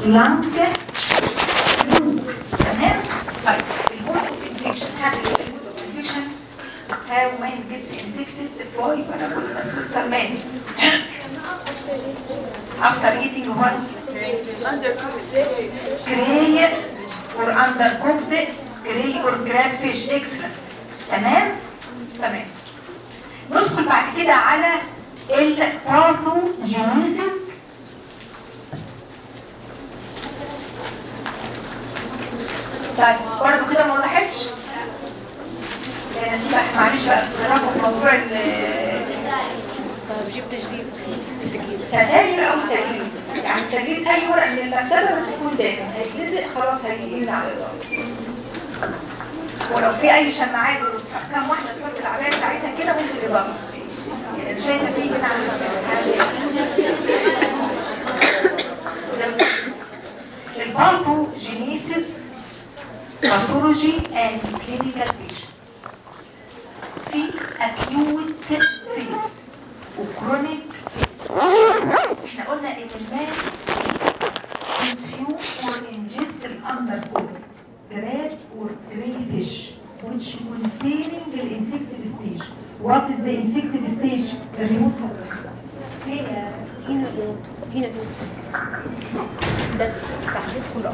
لانج تمام طيب المود اوف انفكشن هذا المود اوف انفكشن how man gets infected by parabolic مان after eating what gray or undercooked gray or crayfish excellent تمام تمام ندخل بعد كده على الباثوجينيسيس طيب برضه كده ما وضحتش يا نسيبة معلش بقى استغربوا في موضوع ال- طيب جبت جديد ستاير او تجليد يعني التجليد اي ورق من المكتبه بس يكون داخل هيتلزق خلاص هيمنع على الاضاءه ولو في اي شماعات كام واحده تحط العبايه بتاعتها كده ممكن اضاءه يعني أنا شايفه في كده الباثوجينيسيس باثولوجي اند كلينيكال بيشن في اكيوت فيس وكرونيك فيس احنا قلنا ان الماء consume or ingest an undercooked crab or crayfish which containing the infected stage what is the infected stage the remote فين يا هنا بيوت هنا بيوت ده تحديد كله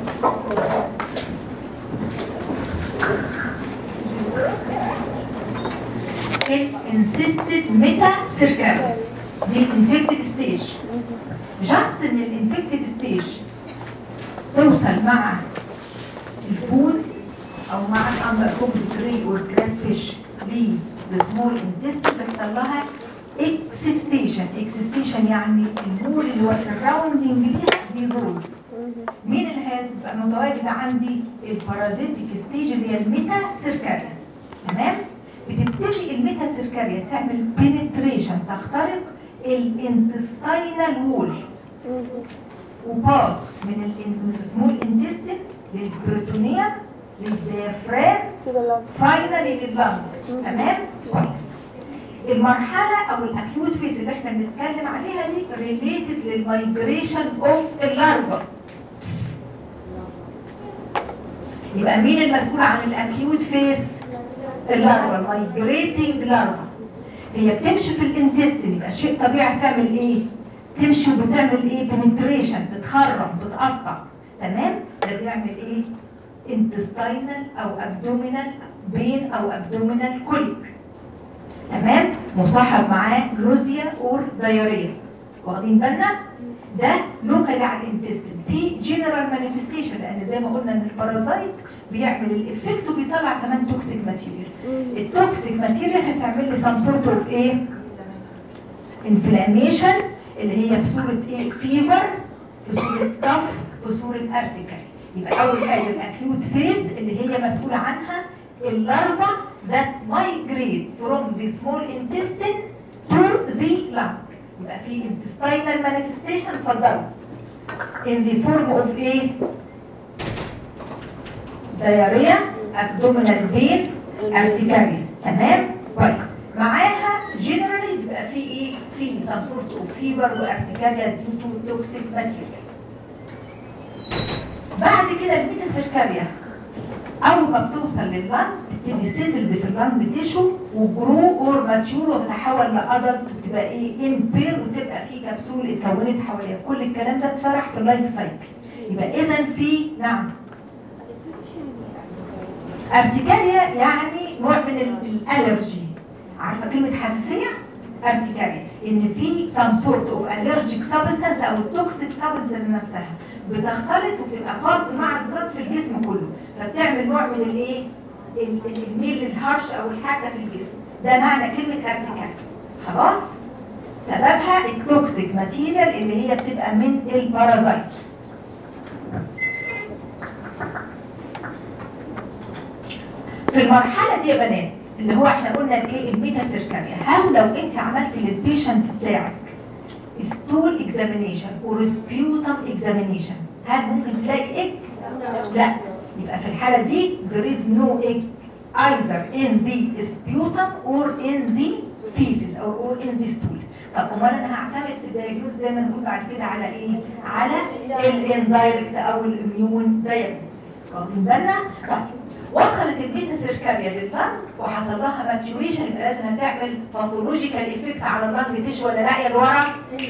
الانسيستد ميتا سيركل دي الانفكتد ستيج جاست ان الانفكتد ستيج توصل مع الفود او مع الاندر كوكد كري والكراب فيش للسمول انتستين بيحصل لها اكسستيشن اكسستيشن يعني المول اللي هو سراوندنج ليها بيزول مين اللي هيبقى متواجد عندي البارازيتيك ستيج اللي هي الميتا سيركاريا تمام بتبتدي الميتا سيركاريا تعمل بينتريشن تخترق الانتستينال وول وباس من السمول انتستين للبروتونيوم للديافرام فاينلي لللنج تمام كويس المرحلة أو الأكيوت فيس اللي احنا بنتكلم عليها دي ريليتد للمايجريشن اوف اللارفا يبقى مين المسؤول عن الأكيوت فيس؟ اللارفا المايجريتنج لارفا هي بتمشي في الانتستين يبقى شيء طبيعي تعمل ايه؟ تمشي وبتعمل ايه؟ بنتريشن بتخرم بتقطع تمام؟ ده بيعمل ايه؟ انتستينال او ابدومينال بين او ابدومينال كوليك تمام مصاحب معاه لوزيا اور دايريا واخدين بالنا ده لوكالي على الانتستين في جنرال مانيفستيشن لان زي ما قلنا ان البارازايت بيعمل الافكت وبيطلع كمان توكسيك ماتيريال التوكسيك ماتيريال هتعمل لي سام سورت اوف ايه انفلاميشن اللي هي في صوره ايه فيفر في صوره كف في صوره ارتيكال يبقى اول حاجه الاكيوت فيز اللي هي مسؤوله عنها اللارفا that migrate from the small intestine to the lung يبقى في intestinal manifestation اتفضلوا in the form of ايه diarrhea abdominal pain urticaria تمام كويس معاها generally بيبقى في ايه في some sort of fever وارتكاريا due to toxic material بعد كده الميتا سيركاريا اول ما بتوصل لللنج تبتدي سيتلد في اللنج تيشو وجرو اور ماتيور وتتحول لادلت وتبقى ايه ان بير وتبقى في كبسول اتكونت حواليها كل الكلام ده اتشرح في اللايف سايكل يبقى اذا في نعم ارتكاريا يعني نوع من ال- الالرجي عارفه كلمه حساسيه ارتكاريا ان في سام سورت اوف الرجيك سبستانس او التوكسيك سبستانس نفسها بتختلط وبتبقى باست مع البلد في الجسم كله فبتعمل نوع من الايه ال- ال- الميل للهرش او الحاجه في الجسم ده معنى كلمه ارتكاريا خلاص سببها التوكسيك ماتيريال اللي هي بتبقى من البارازايت في المرحله دي يا بنات اللي هو احنا قلنا الايه الميتا سيركاريا هل لو انت عملت للبيشنت بتاعك ستول اكزامينيشن اور سبيوتم اكزامينيشن هل ممكن تلاقي ايج لا يبقى في الحاله دي there is no egg either in the sputum or in the feces or, or in the stool طب امال انا هعتمد في الدايجنوز زي ما نقول بعد كده على ايه على الاندايركت او الاميون دايجنوز واخدين بالنا طيب وصلت البيتا سيركاريا لللنج وحصل لها ماتيوريشن يبقى لازم هتعمل باثولوجيكال افكت على اللنج تيشو ولا لا يا لورا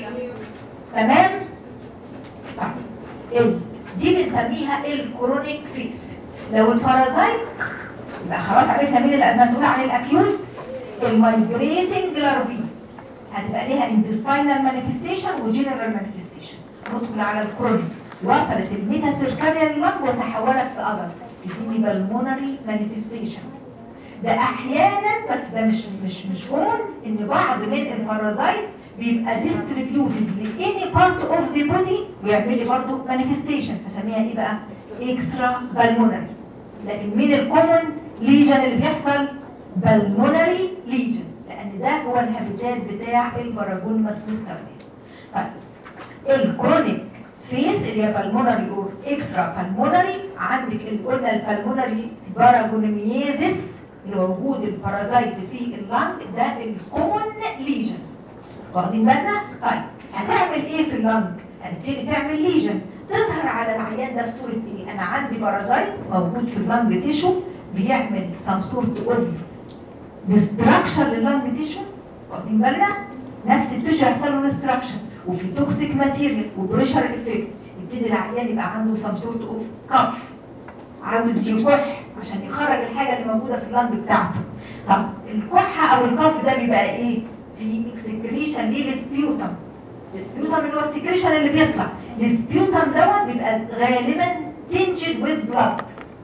تمام طيب ال- دي بنسميها الكرونيك فيس لو البارازايت يبقى خلاص عرفنا مين اللي مسؤول عن الاكيوت المايجريتنج لارفي هتبقى ليها intestinal manifestation وجنرال manifestation ندخل على الكرونيك وصلت الميتا سيركاريا لللنج وتحولت لأدلت تديني بالمونري مانيفستيشن ده احيانا بس ده مش مش مش كومن ان بعض من البارازايت بيبقى ديستريبيوتد لاني بارت اوف ذا بودي ويعمل لي برضه مانيفستيشن اسميها ايه بقى اكسترا بالمونري لكن مين الكومن ليجن اللي بيحصل بالمونري ليجن لان ده هو الهابيتات بتاع البراجون ماسوستر طيب الكرونيك فيس اللي هي بالمونري اور اكسترا بالمونري عندك اللي قلنا البالمونري باراجونيميزيس اللي هو وجود البارازايت في اللنج ده الكومن ليجن واخدين بالنا؟ طيب هتعمل ايه في اللنج؟ هتبتدي تعمل ليجن تظهر على العيان ده في صوره ايه؟ انا عندي بارازايت موجود في اللنج تيشو بيعمل سم سورت اوف ديستراكشن لللنج تيشو واخدين بالنا؟ نفس التيشو يحصل له ديستراكشن وفي توكسيك ماتيريال وبريشر افكت يبتدي العيان يبقى عنده سم سورت اوف كف عاوز يكح عشان يخرج الحاجه اللي موجوده في اللنج بتاعته طب الكحه او الكف ده بيبقى ايه في اكسكريشن للسبيوتم السبيوتم اللي هو السكريشن اللي بيطلع السبيوتم دوت بيبقى غالبا تنجد وذ بلاد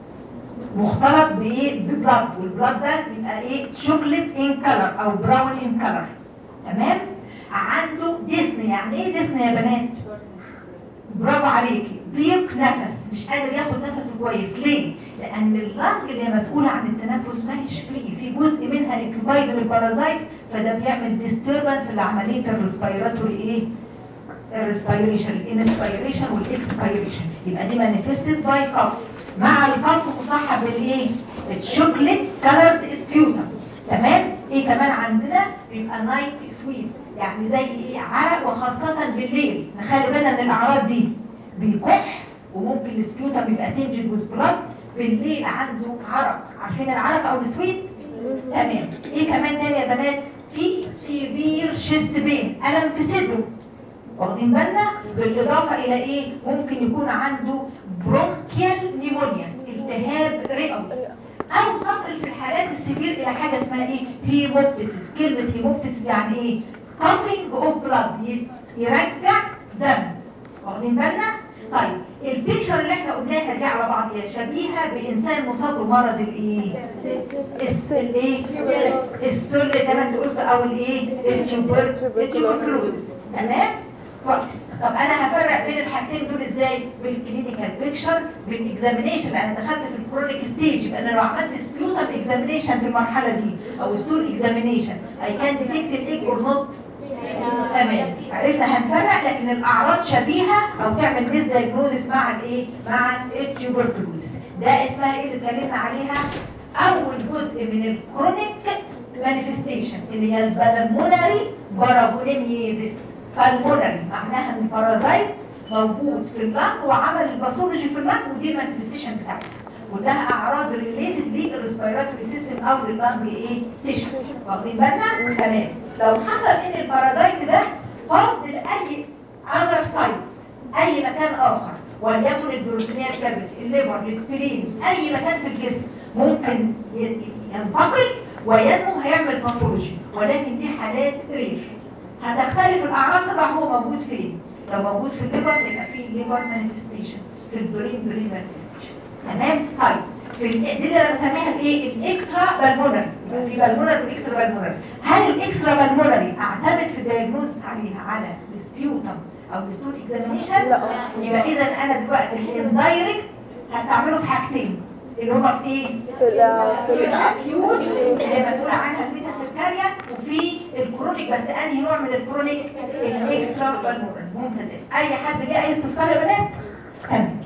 مختلط بايه ببلاد والبلاد ده بيبقى ايه شوكليت ان كلر او براون ان كلر تمام عنده ديسني يعني ايه ديسني يا بنات برافو عليكي ضيق نفس مش قادر ياخد نفسه كويس ليه لان اللنج اللي هي مسؤوله عن التنفس ما هيش فري في جزء منها اكيوبايد بالبارازايت فده بيعمل ديستربنس لعمليه الريسبيراتوري ايه الريسبيريشن الانسبيريشن والاكسبيريشن يبقى دي مانيفستد باي كف مع الكف مصاحب بالايه الشوكليت كلرد سبيوتم تمام ايه كمان عندنا بيبقى نايت سويت يعني زي ايه عرق وخاصة بالليل نخلي بالنا من الاعراض دي بيكح وممكن السبيوتم يبقى تنجد وذ بلاد بالليل عنده عرق عارفين العرق او السويت تمام ايه كمان تاني يا بنات في سيفير شيست بين الم في صدره واخدين بالنا بالاضافه الى ايه ممكن يكون عنده برونكيال نيمونيا التهاب رئوي او تصل في الحالات السيفير الى حاجه اسمها ايه هيموبتيسيس كلمه هيموبتيسيس يعني ايه كافينج اوف بلاد يرجع دم واخدين بالنا طيب البيكشر اللي احنا قلناها دي على بعضيها شبيهه بانسان مصاب بمرض الايه الس- الايه السل زي ما انت قلت او الايه التيوبر التيوبركلوزس تمام كويس طب انا هفرق بين الحاجتين دول ازاي بالكلينيكال بيكشر بالاكزامينيشن لان انا دخلت في الكرونيك ستيج يبقى انا لو عملت سبيوتم اكزامينيشن في المرحله دي او ستول اكزامينيشن اي كان ديتكت الايج اور نوت تمام عرفنا هنفرق لكن الاعراض شبيهه او تعمل ميس دايجنوزس مع الايه مع التيوبركلوزس ده اسمها ايه اللي اتكلمنا عليها اول جزء من الكرونيك مانيفستيشن اللي هي البلمونري بارافونيميزيس بالمونري معناها ان البارازايت موجود في اللنج وعمل الباثولوجي في اللنج ودي المانيفستيشن بتاعتها كلها اعراض ريليتد للريسبيراتوري سيستم او لللنج ايه تيشو واخدين بالنا تمام لو حصل ان البارازايت ده باص لاي اذر سايت اي مكان اخر وليكن البروتينيال كافيتي الليفر السبلين اي مكان في الجسم ممكن ي- ينتقل وينمو هيعمل باثولوجي ولكن دي حالات رير هتختلف الاعراض طبعا هو موجود فين لو موجود في الليفر يبقى في ليفر مانيفستيشن في البرين برين مانيفستيشن تمام طيب في ال- دي اللي انا بسميها الايه الاكسترا بالمونري يبقى في بالمونري واكسترا بالمونري هل الاكسترا بالمونري اعتمد في الدايجنوز عليها على السبيوتم او الستول اكزامينيشن لا. يبقى اذا انا دلوقتي الاندايركت هستعمله في حاجتين اللي هما في ايه في ال- في في ال- الافيوت اللي هي مسؤوله عنها البيتا سيركاريا وفي الكرونيك بس انهي نوع من الكرونيك الاكسترا بالمونري ممتاز اي حد ليه اي استفسار يا بنات تمام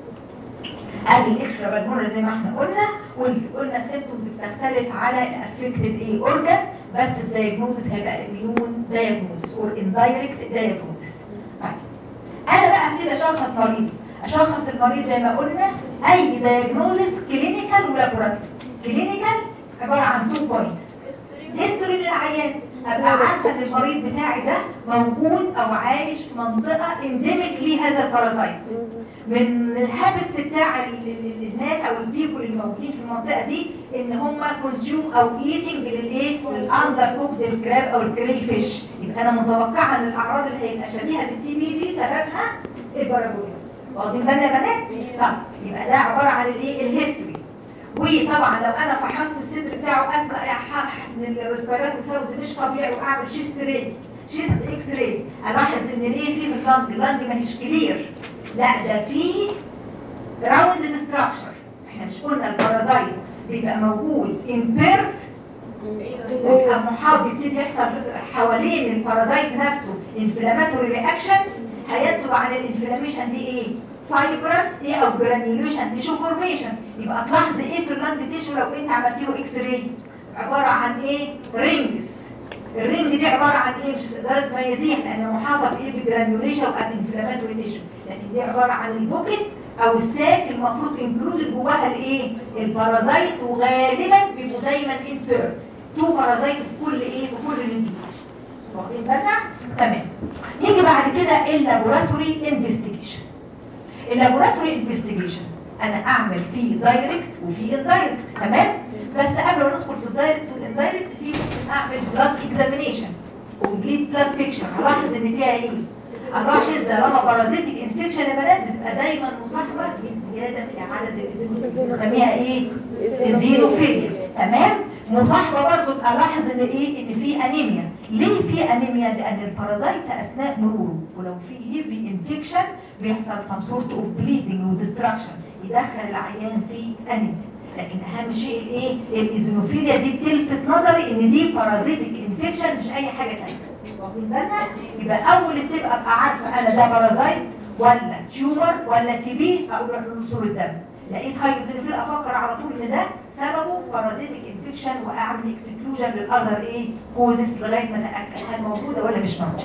ادي الاكسترا بالمونري زي ما احنا قلنا وقلنا السيمتومز بتختلف على الافكتد ايه اورجان بس الدايجنوزس هيبقى اميون دايجنوزس اور اندايركت دايجنوزس طيب انا بقى ابتدي اشخص مريض اشخص المريض زي ما قلنا اي دايجنوزس كلينيكال ولابوراتوري كلينيكال عباره عن تو بوينتس هيستوري للعيان ابقى عارفه ان المريض بتاعي ده موجود او عايش في منطقه انديميك لهذا البارازايت من الهابتس بتاع ال- ال- الناس او البيبول اللي موجودين في المنطقه دي ان هم كونسيوم او ايتنج للايه للاندر كوكد الكراب او الكري فيش يبقى انا متوقعه ان الاعراض اللي هيبقى شبيهه بالتي بي دي سببها البارابوليز واخدين بالنا يا بنات طب يبقى ده عباره عن الايه الهيستوري وطبعا لو انا فحصت الصدر بتاعه اسمع ان الريسبيرات وساوند مش طبيعي واعمل شيست راي شيست اكس راي الاحظ ان ليه في من اللنج اللنج ما هيش كلير لا ده في راوند ستراكشر احنا مش قلنا البارازايت بيبقى موجود ان بيرث يبقى محاط بيبتدي يحصل حوالين البارازايت نفسه انفلاماتوري رياكشن هينتج عن الانفلاميشن دي ايه؟ فايبرس ايه او جرانيوليشن تيشو فورميشن يبقى تلاحظي ايه في اللنج تيشو لو انت عملتي له اكس راي عباره عن ايه؟ رينجز الرينج دي عباره عن ايه؟ مش هتقدري تميزيها لان محاطه بايه؟ بجرانيوليشن او انفلاماتوري تيشو لكن دي عباره عن البوكيت او الساك المفروض انكلود جواها الايه؟ البارازايت وغالبا بيبقوا دايما ان بيرس تو بارازايت في كل ايه؟ في كل الانديفيد واخدين بالنا؟ تمام نيجي بعد كده اللابوراتوري انفستيجيشن اللابوراتوري انفستيجيشن انا اعمل فيه دايركت وفيه اندايركت تمام بس قبل ما ندخل في الدايركت والاندايركت في ممكن اعمل بلاد اكزامينيشن كومبليت بلاد بيكتشر هلاحظ ان فيها ايه الاحظ ده لما بارازيتك انفكشن يا بنات بتبقى دايما مصاحبه بزياده في عدد الايزينوفيليا بنسميها ايه ايزينوفيليا تمام مصاحبه برضو ابقى الاحظ ان ايه ان في انيميا ليه في انيميا لان البارازايت اثناء مروره ولو في هيفي انفكشن بيحصل سم سورت اوف بليدنج وديستراكشن يدخل العيان في انيميا لكن اهم شيء الايه الايزينوفيليا دي بتلفت نظري ان دي بارازيتك انفكشن مش اي حاجه ثانيه واخدين بالنا يبقى اول ستيب ابقى عارفه انا ده بارازايت ولا تيومر ولا تي بي اقول له صوره دم لقيت هاي ايزينوفيل افكر على طول ان ده سببه بارازيتك انفكشن واعمل اكسكلوجن للاذر ايه كوزس لغايه ما اتاكد هل موجوده ولا مش موجوده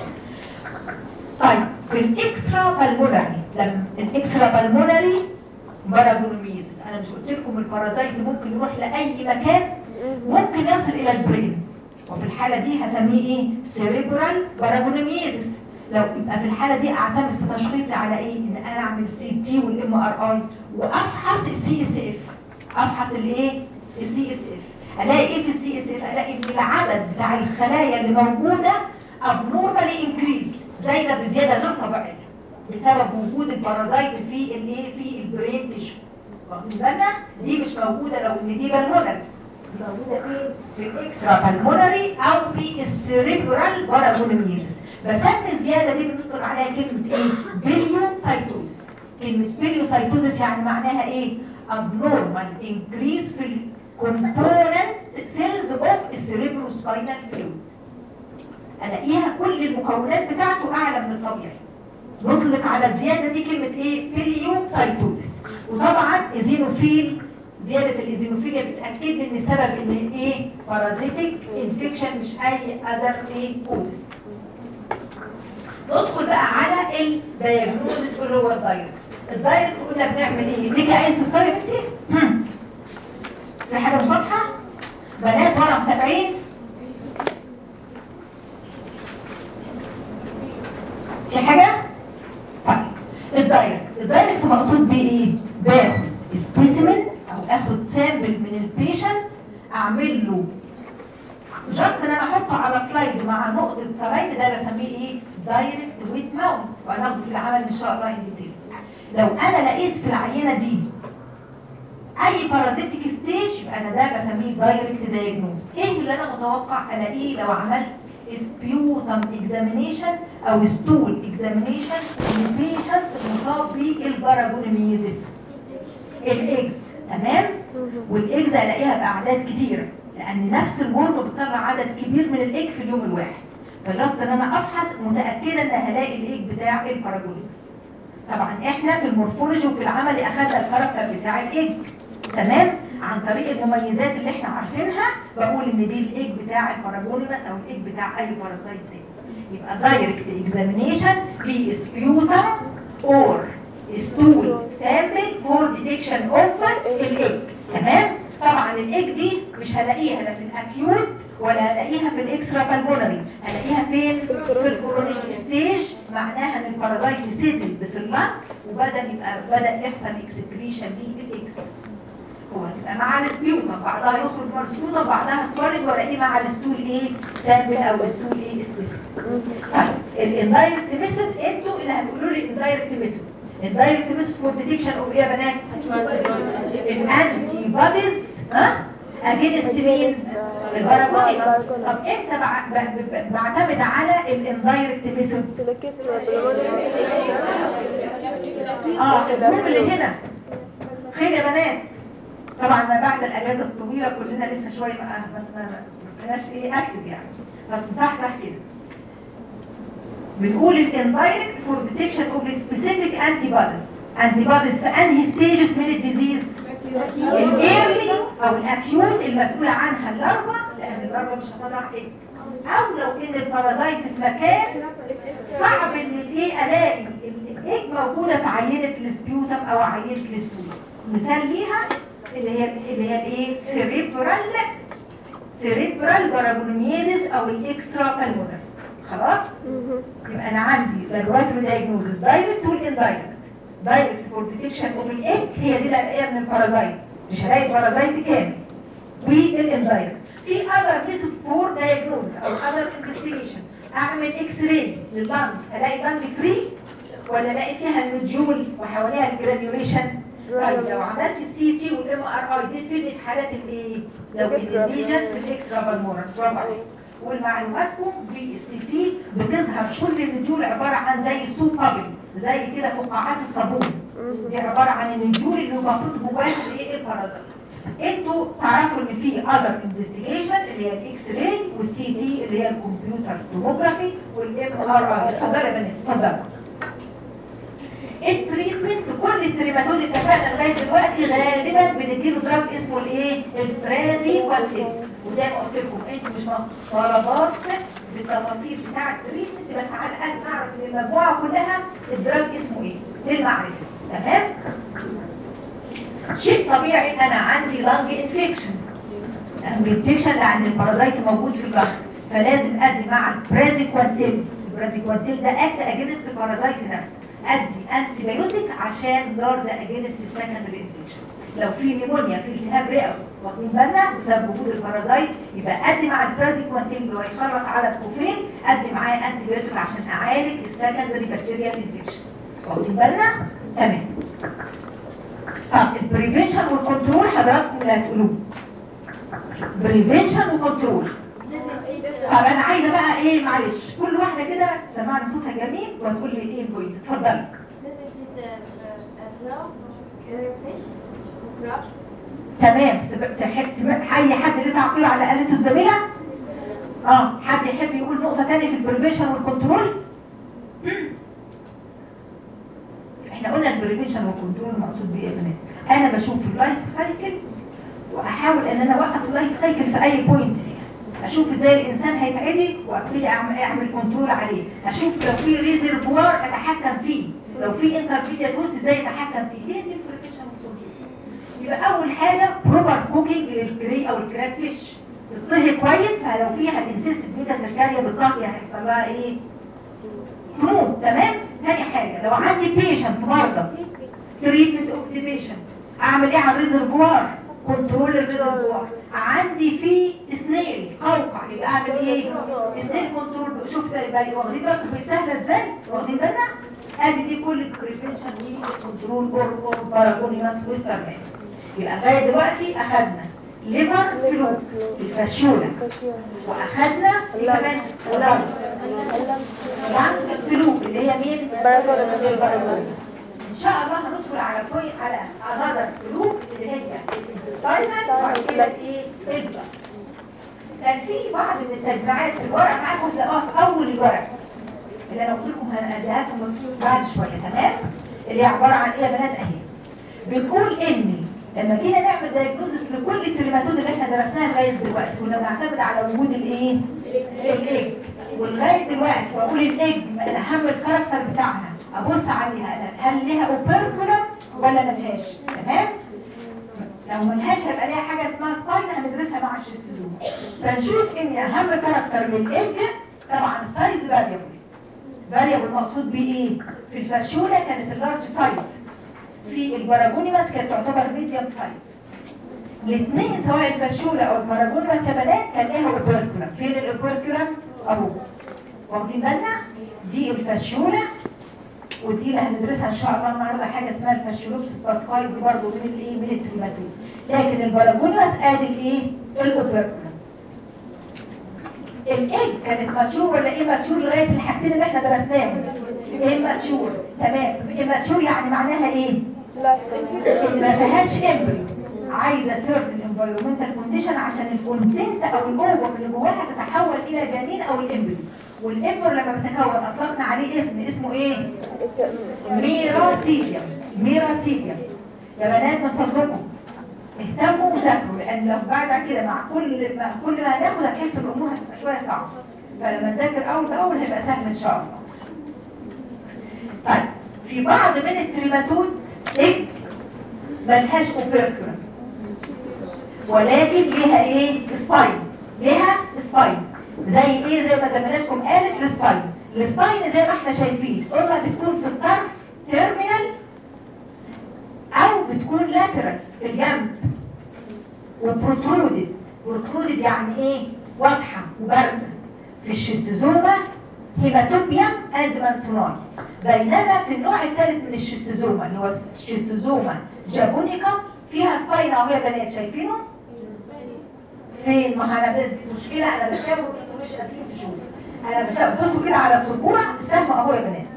طيب في الاكسترا بالمونري لما الاكسترا بالمونري بارابونوميزس انا مش قلت لكم البارازايت ممكن يروح لاي مكان ممكن يصل الى البرين وفي الحاله دي هسميه ايه سيريبرال بارابونوميزس لو يبقى في الحاله دي اعتمد في تشخيصي على ايه ان انا اعمل سي تي والام ار اي وافحص السي اس اف افحص الايه السي اس اف الاقي ايه في السي اس اف الاقي ان العدد بتاع الخلايا اللي موجوده ابنورمالي انكريز زايده بزياده غير طبيعيه بسبب وجود البارازايت في الايه في البرين تيشو واخدين بالنا دي مش موجوده لو ان دي بالمونري دي موجوده فين في الاكسترا بالمونري او في السيريبرال بارابونوميزس بسمي الزياده دي بنطلق عليها كلمه ايه بيليو سايتوزس كلمه بيليو سايتوزس يعني معناها ايه abnormal increase في الكومبوننت سيلز اوف السيريبروسباينال فلويد الاقيها كل المكونات بتاعته اعلى من الطبيعي نطلق على الزياده دي كلمه ايه بيليو سايتوزس وطبعا ايزينوفيل زياده الايزينوفيليا بتاكد لي ان السبب ان ايه بارازيتك انفكشن مش اي اذر ايه كوزس ندخل بقى على الدايجنوزس اللي هو الدايركت الدايركت قلنا بنعمل ايه ليك اي استفسار يا بنتي هم. في حاجه مش واضحه بنات ورا متابعين في حاجه طيب الدايركت الدايركت مقصود بيه ايه باخد سبيسيمن او اخد سامبل من البيشنت اعمل له جاست ان انا احطه على سلايد مع نقطه سلايد ده بسميه ايه دايركت ويت ماونت وهناخده في العمل ان شاء الله ان ديتيلز لو انا لقيت في العينه دي اي بارازيتيك ستيج يبقى انا ده بسميه دايركت دايجنوز ايه اللي انا متوقع الاقيه لو عملت سبيوتم اكزامينيشن او ستول اكزامينيشن للبيشنت مصاب بالبارابونيميزيس الاكس تمام والاكس هلاقيها باعداد كتيره لان نفس الورم بتطلع عدد كبير من الايج في اليوم الواحد فجاست ان انا افحص متاكده ان هلاقي الايج بتاع البارابوليكس طبعا احنا في المورفولوجي وفي العمل اخذنا الكاركتر بتاع الايج تمام عن طريق المميزات اللي احنا عارفينها بقول ان دي الايج بتاع البارابونيمس او الايج بتاع اي بارازايت تاني يبقى دايركت اكزامينيشن لسبيوتم اور ستول سامبل فور ديتكشن اوف الايج تمام طبعا الايج دي مش هلاقيها لا في الاكيوت ولا هلاقيها في الاكسترا بالمونري هلاقيها فين في الكرونيك ستيج معناها ان البارازايت سيتلد في اللنج وبدا يبقى بدا يحصل اكسكريشن للاكس هو هتبقى مع السبيوتم بعدها يخرج مع السبيوتم بعدها سوالد والاقيه مع الستول ايه سامبل او الستول ايه سبيسيفيك طيب الاندايركت ميثود انتوا اللي هتقولوا لي الاندايركت ميثود الدايركت ميثود فور ديتكشن اوف ايه يا بنات الانتي بوديز ها اجينست مين البارابونيمس طب امتى بع- ب- ب- بعتمد على الاندايركت ميثود اه الجروب اللي هنا خير يا بنات طبعا ما بعد الاجازه الطويله كلنا لسه شويه بقى بس ما ما بقناش ايه اكتف يعني بس نصحصح كده بنقول الاندايركت فور ديتكشن اوف سبيسيفيك انتي بوديز انتي بوديز في انهي ستيجز من الديزيز الايرلي او الاكيوت المسؤوله عنها اللارفا لان اللارفا مش هتضع ايه او لو ان البارازايت في مكان صعب ان الايه الاقي ال- الايج موجوده في عينه السبيوتم او عينه الستول مثال ليها اللي هي اللي هي الايه سيريبرال سيريبرال بارابونيميزيس او الاكسترا بالمونر خلاص يبقى انا عندي لابوراتوري دايجنوزس دايركت والاندايركت دايركت فور ديتكشن اوف الايج هي دي اللي هلاقيها من البارازايت مش هلاقي البارازايت كامل والاندايركت في اذر ميثود فور دايجنوز او اذر انفستيجيشن اعمل اكس راي لللنج الاقي اللنج فري ولا الاقي فيها النوديول وحواليها الجرانيوليشن طيب لو عملت السي تي والام ار اي دي تفيدني في حالات الايه لو الليجن في الاكسترا بالمورال برافو عليك والمعلوماتكم بالسي تي بتظهر كل النجول عباره عن زي السوب بابل زي كده فقاعات الصابون دي عباره عن النجول اللي المفروض جواها الايه البارازيت انتوا تعرفوا ان في اذر انفستيجيشن اللي هي الاكس راي والسي تي اللي هي الكمبيوتر توموجرافي والام ار اي اتفضلوا يا بنات اتفضلوا التريتمنت كل التريماتود اتفقنا لغايه دلوقتي غالبا بنديله دراج اسمه الايه البرازي والتين وزي ما قلت لكم انتوا مش طلبات بالتفاصيل بتاع التريتمنت بس على الاقل نعرف ان المجموعه كلها الدراج اسمه ايه للمعرفه تمام شيء طبيعي انا عندي لانج انفكشن لانج انفكشن لان البارازيت موجود في اللنج فلازم ادي مع البرازيكوانتيل البرازيكوانتيل ده اكت اجينست البارازيت نفسه ادي انتي بايوتيك عشان جارد اجينست السكندري انفكشن لو في نيمونيا في التهاب رئوي واخدين بالنا بسبب وجود البارازيت يبقى ادي مع البرازيكوانتيل اللي هو يخلص على الطفيل ادي معاه انتي بايوتيك عشان اعالج السكندري بكتيريا انفكشن واخدين بالنا تمام طب البريفنشن والكنترول حضراتكم اللي هتقولوه بريفنشن وكنترول طب انا عايزه بقى ايه معلش كل واحده كده سمعنا صوتها جميل وهتقول لي ايه البوينت اتفضلي تمام سب- سح- سم- اي حد ليه تعقيب على آلة الزميلة اه حد يحب يقول نقطة تانية في البريفنشن والكنترول مم. احنا قلنا البريفنشن والكنترول المقصود بيه يا بنات انا بشوف اللايف سايكل واحاول ان انا اوقف اللايف سايكل في اي بوينت فيها اشوف ازاي الانسان هيتعدي وابتدي اعمل اعمل كنترول عليه اشوف لو في ريزرفوار اتحكم فيه لو في انترميديت ويست ازاي اتحكم فيه هي دي البريفنشن والكنترول يبقى اول حاجه بروبر كوكينج للكري او الكراب فيش تطهي كويس فلو فيها الانسيستد ميتا سيركاريا بالطهي هيحصل لها ايه تموت تمام تاني حاجه لو عندي بيشنت مرضى تريتمنت اوف ذا بيشنت اعمل ايه على الريزرفوار كنترول الريزرفوار عندي في سنيل قوقع يبقى اعمل ايه سنيل كنترول شفت يبقى واخدين بالكم بقت سهله ازاي واخدين بالنا ادي دي كل البريفنشن والكنترول اور اور باراجونيماس وسترمان يبقى لغايه دلوقتي اخذنا ليفر فلو الفشوله واخذنا ايه كمان لانج فلو اللي هي مين البارابونيماس ان شاء الله هندخل على بوينت على انذر فلو اللي هي الانتستاينال وبعد كده ايه البلد كان في بعض من التجميعات في الورق معاكم تلاقوها في اول الورق اللي انا قلت لكم هنديها لكم بعد شويه تمام اللي هي عباره عن ايه يا بنات اهي بنقول ان لما جينا نعمل دايجنوزس لكل التريماتود اللي احنا درسناها لغايه دلوقتي كنا بنعتمد على وجود الايه؟ الايج ولغايه دلوقتي واقول الايج من اهم الكاركتر بتاعها ابص عليها انا هل ليها اوبركولم ولا ملهاش تمام؟ لو ملهاش هيبقى ليها حاجه اسمها سباين هندرسها مع الشيستوزوم فنشوف ان اهم كاركتر للايج طبعا السايز فاريبل فاريبل مقصود بيه ايه؟ في الفاشوله كانت اللارج سايز في الباراجونيماس كانت تعتبر ميديوم سايز الاثنين سواء الفاشوله او الباراجونيماس يا بنات كان ليها اوبركولم فين الاوبركولم اهو واخدين بالنا دي الفاشوله ودي اللي هندرسها ان شاء الله النهارده حاجه اسمها الفاشيولوبسيس باسكاي دي برضه من الايه من التريماتود لكن الباراجونيماس ادي الايه الاوبركولم الايج كانت ماتشور ولا ايه ماتشور لغايه الحاجتين اللي احنا درسناهم ايه ماتشور تمام ايه ماتشور يعني معناها ايه ان ما فيهاش امبريو عايزه سيرتن انفايرمنتال كونديشن عشان الكونتنت او الاوفر اللي جواها تتحول الى جنين او الامبريو والامبر لما بتكون اطلقنا عليه اسم اسمه ايه ميراسيديوم ميراسيديوم يا بنات من فضلكم اهتموا وذاكروا لان لو بعد كده مع كل ما كل ما هناخد هتحسوا الامور هتبقى شويه صعبه فلما نذاكر اول باول هيبقى سهل ان شاء الله طيب في بعض من التريماتود ايج ملهاش اوبركولم ولكن ليها ايه سباين ليها سباين زي ايه زي ما زميلتكم قالت السباين السباين زي ما احنا شايفين اما بتكون في الطرف تيرمينال او بتكون لاترال في الجنب وبروترودد بروترودد يعني ايه واضحه وبارزه في الشيستوزوما هيماتوبيوم اند مانسوناي بينما في النوع الثالث من الشيستوزوما اللي هو الشيستوزوما جابونيكا فيها سباين اهو يا بنات شايفينه فين ما هو انا المشكله انا بشاور انتوا مش قادرين تشوفوا انا بشاور بصوا كده على السبوره السهم اهو يا بنات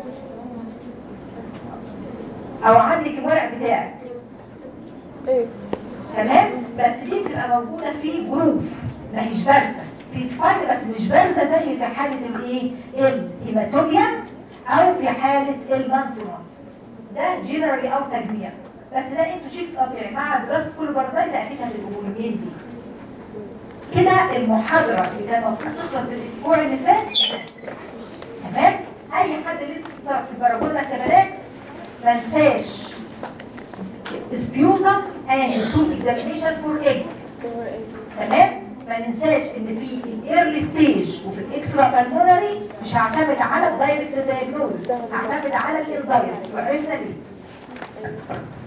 او عندك الورق بتاعك تمام بس دي بتبقى موجوده في جروف ما هيش بارزه في سباين بس مش بارزه زي في حاله الايه الهيماتوبيوم او في حاله المانسونون ده جنرالي او تجميع بس ده انتوا شيء طبيعي مع دراسه كل بارازايت اكيد هتبقوا مهمين دي كده المحاضره اللي كان المفروض تخلص الاسبوع اللي فات تمام اي حد لسه صار في الباراجولا سبلات ما انساش سبيوتم اند ستول اكزامينيشن فور ايج تمام ما ننساش ان في الايرلي ستيج وفي الاكسترا بالمونري مش هعتمد على الدايركت دايجنوز هعتمد على الاندايركت وعرفنا ليه